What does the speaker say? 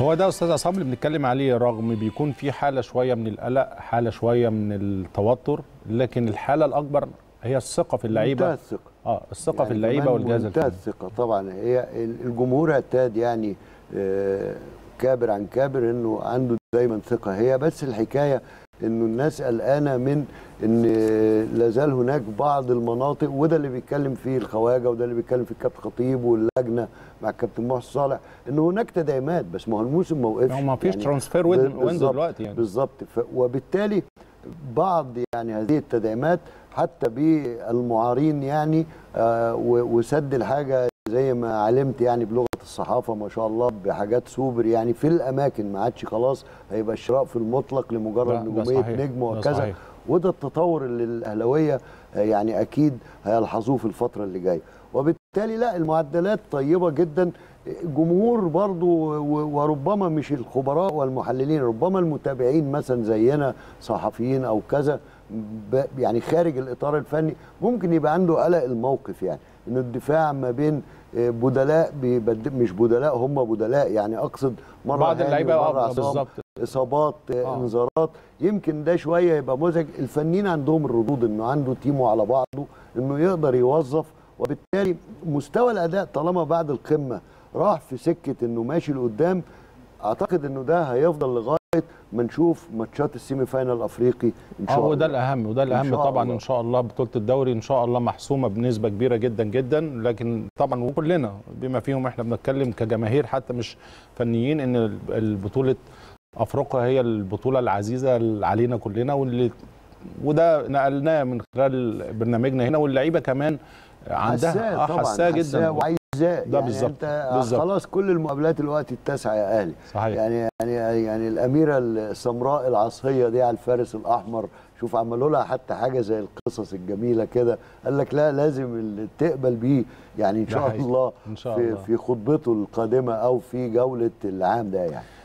هو ده استاذ عصام اللي بنتكلم عليه رغم بيكون في حاله شويه من القلق حاله شويه من التوتر لكن الحاله الاكبر هي الثقه في اللعيبه منتهى الثقه اه الثقه يعني في اللعيبه كمان والجهاز منتهى الفني الثقه طبعا هي الجمهور اعتاد يعني آه، كابر عن كابر انه عنده دايما ثقه هي بس الحكايه انه الناس قلقانه من ان لازال هناك بعض المناطق وده اللي بيتكلم فيه الخواجه وده اللي بيتكلم فيه الكابتن خطيب واللجنه مع الكابتن محسن صالح ان هناك تدعيمات بس ما هو الموسم ما وقفش هو ما فيش يعني ترانسفير وين وين بالظبط- دلوقتي يعني بالظبط ف- وبالتالي بعض يعني هذه التدعيمات حتى بالمعارين يعني آه، و- وسد الحاجه زي ما علمت يعني بلغه الصحافه ما شاء الله بحاجات سوبر يعني في الاماكن ما عادش خلاص هيبقى الشراء في المطلق ده- لمجرد ده نجوميه صحيح، نجم ده وكذا صحيح. وده التطور اللي الاهلاويه آه، يعني اكيد هيلحظوه في الفتره اللي جايه وبالتالي لا المعدلات طيبه جدا جمهور برضو و- وربما مش الخبراء والمحللين ربما المتابعين مثلا زينا صحفيين او كذا ب- يعني خارج الاطار الفني ممكن يبقى عنده قلق الموقف يعني ان الدفاع ما بين آه، بدلاء بيبد- مش بدلاء هم بدلاء يعني اقصد مره بعض هاني اللعيبه ومرة آه، عصام. بالظبط اصابات آه. آه. انذارات يمكن ده شويه يبقى مزعج الفنيين عندهم الردود انه عنده تيمه على بعضه انه يقدر يوظف وبالتالي مستوى الاداء طالما بعد القمه راح في سكه انه ماشي لقدام اعتقد انه ده هيفضل لغايه ما نشوف ماتشات السيمي فاينال الافريقي ان اه شاء وده الله الاهم وده إن الاهم شاء طبعا الله. ان شاء الله بطوله الدوري ان شاء الله محسومه بنسبه كبيره جدا جدا لكن طبعا وكلنا بما فيهم احنا بنتكلم كجماهير حتى مش فنيين ان ال- البطوله افريقيا هي البطوله العزيزه علينا كلنا واللي وده نقلناه من خلال برنامجنا هنا واللعيبه كمان عندها حساه آه، طبعا حساه جدا وعايزاه ده يعني بالظبط، انت بالظبط. خلاص كل المقابلات الوقت التاسعه يا اهلي صحيح يعني يعني يعني الاميره السمراء العصيه دي على الفارس الاحمر شوف عملوا لها حتى حاجه زي القصص الجميله كده قال لك لا لازم اللي تقبل بيه يعني ان ده شاء حقيقي. الله ان شاء في الله في خطبته القادمه او في جوله العام ده يعني